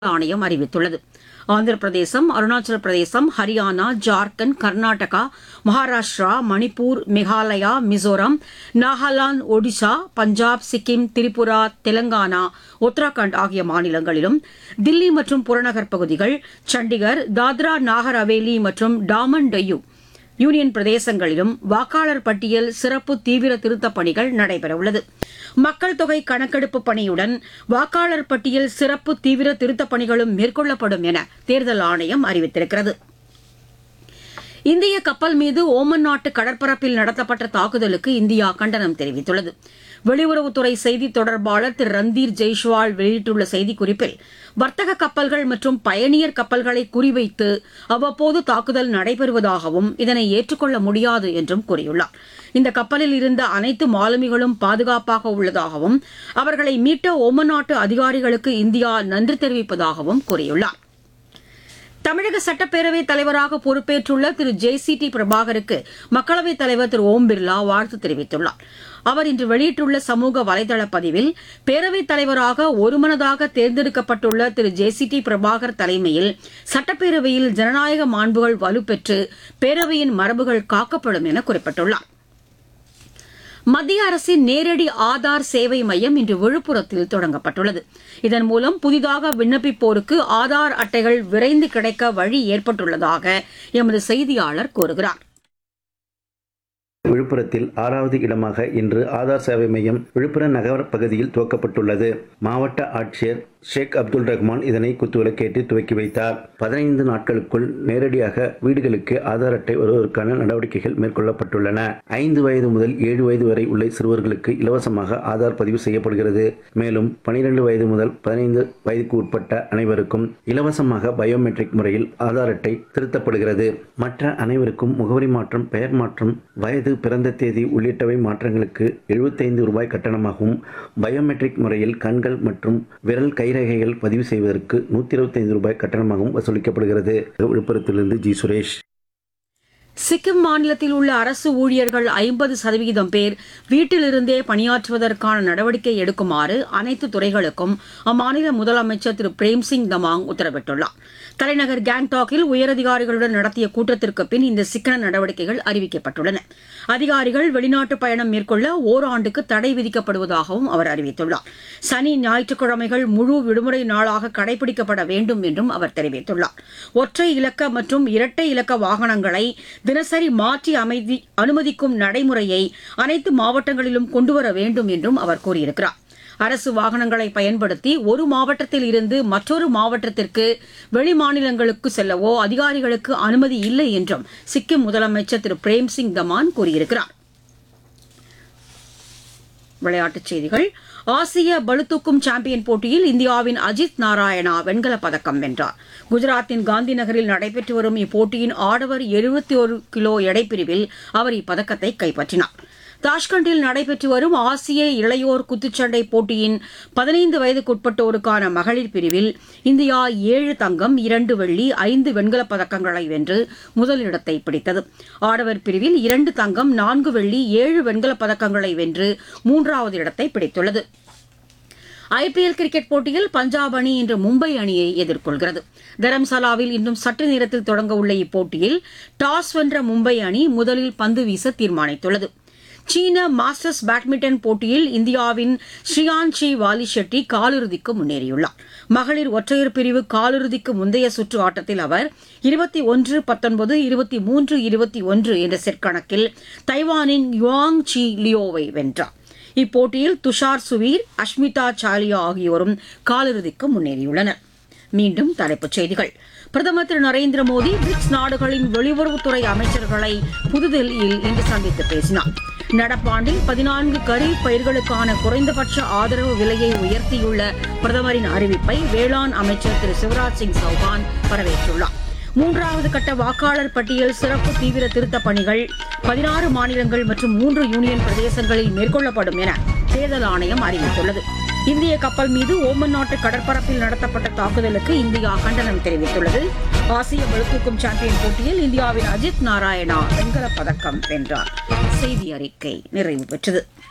ஆணையம் அறிவித்துள்ளது ஆந்திர பிரதேசம் அருணாச்சல பிரதேசம் ஹரியானா ஜார்க்கண்ட் கர்நாடகா மகாராஷ்டிரா மணிப்பூர் மேகாலயா மிசோரம் நாகாலாந்து ஒடிஷா பஞ்சாப் சிக்கிம் திரிபுரா தெலங்கானா உத்தராகண்ட் ஆகிய மாநிலங்களிலும் தில்லி மற்றும் புறநகர் பகுதிகள் சண்டிகர் தாத்ரா நாகர் ஹவேலி மற்றும் டாமன் டையூ யூனியன் பிரதேசங்களிலும் வாக்காளர் பட்டியல் சிறப்பு தீவிர திருத்தப் பணிகள் நடைபெறவுள்ளது மக்கள் தொகை கணக்கெடுப்பு பணியுடன் வாக்காளர் பட்டியல் சிறப்பு தீவிர திருத்தப் பணிகளும் மேற்கொள்ளப்படும் என தேர்தல் ஆணையம் அறிவித்திருக்கிறது இந்திய கப்பல் மீது ஓமன் நாட்டு கடற்பரப்பில் நடத்தப்பட்ட தாக்குதலுக்கு இந்தியா கண்டனம் தெரிவித்துள்ளது வெளியுறவுத்துறை செய்தித் தொடர்பாளர் திரு ரந்தீர் ஜெய்ஷ்வால் வெளியிட்டுள்ள செய்திக்குறிப்பில் வர்த்தக கப்பல்கள் மற்றும் பயணியர் கப்பல்களை குறிவைத்து அவ்வப்போது தாக்குதல் நடைபெறுவதாகவும் இதனை ஏற்றுக்கொள்ள முடியாது என்றும் கூறியுள்ளார் இந்த கப்பலில் இருந்த அனைத்து மாலுமிகளும் பாதுகாப்பாக உள்ளதாகவும் அவர்களை மீட்ட ஓமன் நாட்டு அதிகாரிகளுக்கு இந்தியா நன்றி தெரிவிப்பதாகவும் கூறியுள்ளார் தமிழக சட்டப்பேரவைத் தலைவராக பொறுப்பேற்றுள்ள திரு ஜே சி டி பிரபாகருக்கு மக்களவைத் தலைவர் திரு ஓம் பிர்லா வாழ்த்து தெரிவித்துள்ளார் அவர் இன்று வெளியிட்டுள்ள சமூக வலைதள பதிவில் பேரவைத் தலைவராக ஒருமனதாக தேர்ந்தெடுக்கப்பட்டுள்ள திரு ஜே சி டி பிரபாகர் தலைமையில் சட்டப்பேரவையில் ஜனநாயக மாண்புகள் வலுப்பெற்று பேரவையின் மரபுகள் காக்கப்படும் என குறிப்பிட்டுள்ளார் மத்திய அரசின் நேரடி ஆதார் சேவை மையம் இன்று விழுப்புரத்தில் தொடங்கப்பட்டுள்ளது இதன் மூலம் புதிதாக விண்ணப்பிப்போருக்கு ஆதார் அட்டைகள் விரைந்து கிடைக்க வழி ஏற்பட்டுள்ளதாக எமது செய்தியாளர் கூறுகிறார் விழுப்புரத்தில் ஆறாவது இடமாக இன்று ஆதார் சேவை மையம் விழுப்புரம் நகர பகுதியில் துவக்கப்பட்டுள்ளது மாவட்ட ஆட்சியர் ஷேக் அப்துல் ரஹ்மான் இதனை குத்துவிளக்கேற்றி துவக்கி வைத்தார் பதினைந்து நாட்களுக்குள் நேரடியாக வீடுகளுக்கு ஆதார் அட்டை வருவதற்கான நடவடிக்கைகள் மேற்கொள்ளப்பட்டுள்ளன ஐந்து வயது முதல் ஏழு வயது வரை உள்ள சிறுவர்களுக்கு இலவசமாக ஆதார் பதிவு செய்யப்படுகிறது மேலும் பனிரெண்டு வயது முதல் பதினைந்து வயதுக்கு உட்பட்ட அனைவருக்கும் இலவசமாக பயோமெட்ரிக் முறையில் ஆதார் அட்டை திருத்தப்படுகிறது மற்ற அனைவருக்கும் முகவரி மாற்றம் பெயர் மாற்றம் வயது பிறந்த தேதி உள்ளிட்டவை மாற்றங்களுக்கு எழுபத்தைந்து ரூபாய் கட்டணமாகவும் பயோமெட்ரிக் முறையில் கண்கள் மற்றும் விரல் கைரேகைகள் பதிவு செய்வதற்கு நூற்றி இருபத்தைந்து ரூபாய் கட்டணமாகவும் வசூலிக்கப்படுகிறது விழுப்புரத்திலிருந்து ஜி சுரேஷ் சிக்கிம் மாநிலத்தில் உள்ள அரசு ஊழியர்கள் ஐம்பது சதவீதம் பேர் வீட்டிலிருந்தே பணியாற்றுவதற்கான நடவடிக்கை எடுக்குமாறு அனைத்து துறைகளுக்கும் அம்மாநில முதலமைச்சர் திரு பிரேம்சிங் தமாங் உத்தரவிட்டுள்ளார் தலைநகர் கேங்டாக்கில் உயரதிகாரிகளுடன் நடத்திய கூட்டத்திற்கு பின் இந்த சிக்கன நடவடிக்கைகள் அறிவிக்கப்பட்டுள்ளன அதிகாரிகள் வெளிநாட்டு பயணம் மேற்கொள்ள ஓராண்டுக்கு தடை விதிக்கப்படுவதாகவும் அவர் அறிவித்துள்ளார் சனி ஞாயிற்றுக்கிழமைகள் முழு விடுமுறை நாளாக கடைபிடிக்கப்பட வேண்டும் என்றும் அவர் தெரிவித்துள்ளார் ஒற்றை இலக்க மற்றும் இரட்டை இலக்க வாகனங்களை தினசரி மாற்றி அமைதி அனுமதிக்கும் நடைமுறையை அனைத்து மாவட்டங்களிலும் கொண்டுவர வேண்டும் என்றும் அவர் கூறியிருக்கிறார் அரசு வாகனங்களை பயன்படுத்தி ஒரு மாவட்டத்தில் இருந்து மற்றொரு மாவட்டத்திற்கு வெளி மாநிலங்களுக்கு செல்லவோ அதிகாரிகளுக்கு அனுமதி இல்லை என்றும் சிக்கிம் முதலமைச்சர் திரு பிரேம்சிங் தமான் கூறியிருக்கிறார் விளையாட்டுச் செய்திகள் ஆசிய பளுதூக்கும் சாம்பியன் போட்டியில் இந்தியாவின் அஜித் நாராயணா வெண்கலப் பதக்கம் வென்றார் குஜராத்தின் காந்தி நகரில் நடைபெற்று வரும் இப்போட்டியின் ஆடவர் எழுபத்தி ஒரு கிலோ எடைப்பிரிவில் அவர் இப்பதக்கத்தை கைப்பற்றினார் தாஷ்கண்டில் நடைபெற்று வரும் ஆசிய இளையோர் குத்துச்சண்டை போட்டியின் பதினைந்து வயதுக்குட்பட்டோருக்கான மகளிர் பிரிவில் இந்தியா ஏழு தங்கம் இரண்டு வெள்ளி ஐந்து வெண்கலப் பதக்கங்களை வென்று முதலிடத்தை பிடித்தது ஆடவர் பிரிவில் இரண்டு தங்கம் நான்கு வெள்ளி ஏழு வெண்கலப் பதக்கங்களை வென்று மூன்றாவது இடத்தை பிடித்துள்ளது ஐபிஎல் கிரிக்கெட் போட்டியில் பஞ்சாப் அணி இன்று மும்பை அணியை எதிர்கொள்கிறது தரம்சாலாவில் இன்னும் சற்று நேரத்தில் தொடங்க உள்ள இப்போட்டியில் டாஸ் வென்ற மும்பை அணி முதலில் பந்து வீச தீர்மானித்துள்ளது சீன மாஸ்டர்ஸ் பேட்மிண்டன் போட்டியில் இந்தியாவின் ஸ்ரீயான்ஷி வாலி ஷெட்டி காலிறுதிக்கு முன்னேறியுள்ளார் மகளிர் ஒற்றையர் பிரிவு காலிறுதிக்கு முந்தைய சுற்று ஆட்டத்தில் அவர் இருபத்தி ஒன்று பத்தொன்பது இருபத்தி மூன்று இருபத்தி ஒன்று என்ற செட் கணக்கில் தைவானின் யுவாங் சி லியோவை வென்றார் இப்போட்டியில் துஷார் சுவீர் அஷ்மிதா சாலியா ஆகியோரும் காலிறுதிக்கு முன்னேறியுள்ளனர் மீண்டும் தலைப்புச் செய்திகள் பிரதமர் திரு நரேந்திர மோடி பிரிக்ஸ் நாடுகளின் வெளியுறவுத்துறை அமைச்சர்களை புதுதில்லியில் இன்று சந்தித்து பேசினார் நடப்பாண்டில் பதினான்கு கரீப் பயிர்களுக்கான குறைந்தபட்ச ஆதரவு விலையை உயர்த்தியுள்ள பிரதமரின் அறிவிப்பை வேளாண் அமைச்சர் திரு சிவராஜ் சிங் சௌகான் வரவேற்றுள்ளார் மூன்றாவது கட்ட வாக்காளர் பட்டியல் சிறப்பு தீவிர திருத்தப் பணிகள் பதினாறு மாநிலங்கள் மற்றும் மூன்று யூனியன் பிரதேசங்களில் மேற்கொள்ளப்படும் என தேர்தல் ஆணையம் அறிவித்துள்ளது இந்திய கப்பல் மீது ஓமன் நாட்டு கடற்பரப்பில் நடத்தப்பட்ட தாக்குதலுக்கு இந்தியா கண்டனம் தெரிவித்துள்ளது ஆசிய பளுதூக்கும் சாம்பியன் போட்டியில் இந்தியாவின் அஜித் நாராயணா வெண்கலப் பதக்கம் வென்றார் செய்தி அறிக்கை நிறைவு பெற்றது